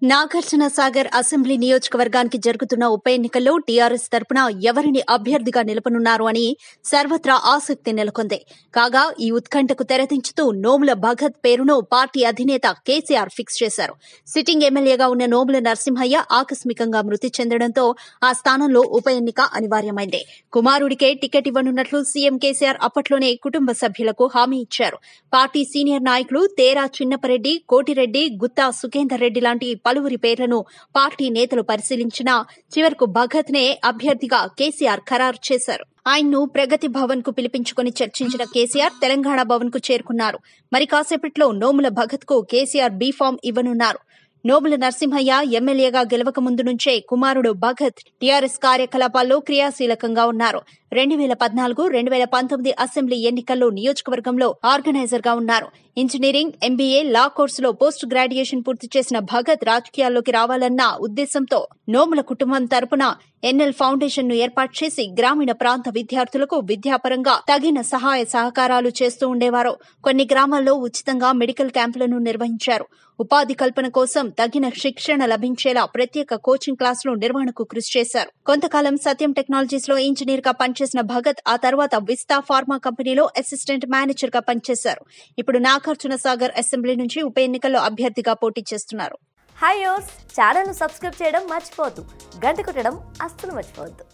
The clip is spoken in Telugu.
నాగార్జున సాగర్ అసెంబ్లీ నియోజకవర్గానికి జరుగుతున్న ఉప ఎన్నికల్లో టీఆర్ఎస్ తరపున ఎవరిని అభ్యర్థిగా నిలుపనున్నారు అని సర్వత్రా ఆసక్తి నెలకొంది కాగా ఈ ఉత్కంఠకు తెరదించుతూ నోముల భగత్ పేరును పార్టీ అధినేత కేసీఆర్ ఫిక్స్ చేశారు సిట్టింగ్ ఎమ్మెల్యేగా ఉన్న నోముల నరసింహయ్య ఆకస్మికంగా మృతి చెందడంతో ఆ స్థానంలో ఉప ఎన్నిక అనివార్యమైంది కుమారుడికే టికెట్ ఇవ్వనున్నట్లు సీఎం కేసీఆర్ అప్పట్లోనే కుటుంబ సభ్యులకు హామీ ఇచ్చారు పార్టీ సీనియర్ నాయకులు తేరా చిన్నపరెడ్డి కోటిరెడ్డి గుత్తా సుఖేందర్ రెడ్డి లాంటి పలువురి పేర్లను పార్టీ నేతలు పరిశీలించినా చివరకు భగత్ నే అభ్యర్థిగా కేసీఆర్ ఖరారు చేశారు ఆయన్ను ప్రగతి భవన్ కు పిలిపించుకుని చర్చించిన కేసీఆర్ తెలంగాణ భవన్ కు చేరుకున్నారు మరి కాసేపట్లో నోముల భగత్ కు కేసీఆర్ బీఫామ్ ఇవ్వనున్నారు నోముల నరసింహయ్య ఎమ్మెల్యేగా గెలవక ముందు నుంచే కుమారుడు భగత్ టీఆర్ఎస్ కార్యకలాపాల్లో క్రియాశీలకంగా ఉన్నారు రెండు వేల పద్నాలుగు రెండు వేల పంతొమ్మిది అసెంబ్లీ ఎన్నికల్లో నియోజకవర్గంలో ఆర్గనైజర్ గా ఉన్నారు ఇంజనీరింగ్ ఎంబీఏ లా కోర్సులో పోస్ట్ గ్రాడ్యుయేషన్ పూర్తి చేసిన భగత్ రాజకీయాల్లోకి రావాలన్న ఉద్దేశంతో నోముల కుటుంబం తరపున ఎన్ఎల్ ఫౌండేషన్ ను ఏర్పాటు చేసి గ్రామీణ ప్రాంత విద్యార్థులకు విద్యాపరంగా తగిన సహాయ సహకారాలు చేస్తూ ఉండేవారు కొన్ని గ్రామాల్లో ఉచితంగా మెడికల్ క్యాంపులను నిర్వహించారు ఉపాధి కల్పన కోసం తగిన శిక్షణ లభించేలా ప్రత్యేక కోచింగ్ క్లాసులు నిర్వహణకు కృషి చేశారు కొంతకాలం సత్యం టెక్నాలజీస్ లో ఇంజనీర్ గా పనిచేసిన భగత్ ఆ తర్వాత విస్తా ఫార్మా కంపెనీలో అసిస్టెంట్ మేనేజర్ గా పనిచేశారు ఇప్పుడు నాగార్జున సాగర్ అసెంబ్లీ నుంచి ఉప ఎన్నికల్లో అభ్యర్థిగా పోటీ చేస్తున్నారు హాయ్ యోస్ ఛానల్ను సబ్స్క్రైబ్ చేయడం మర్చిపోవద్దు గంట కొట్టడం అస్సలు మర్చిపోవద్దు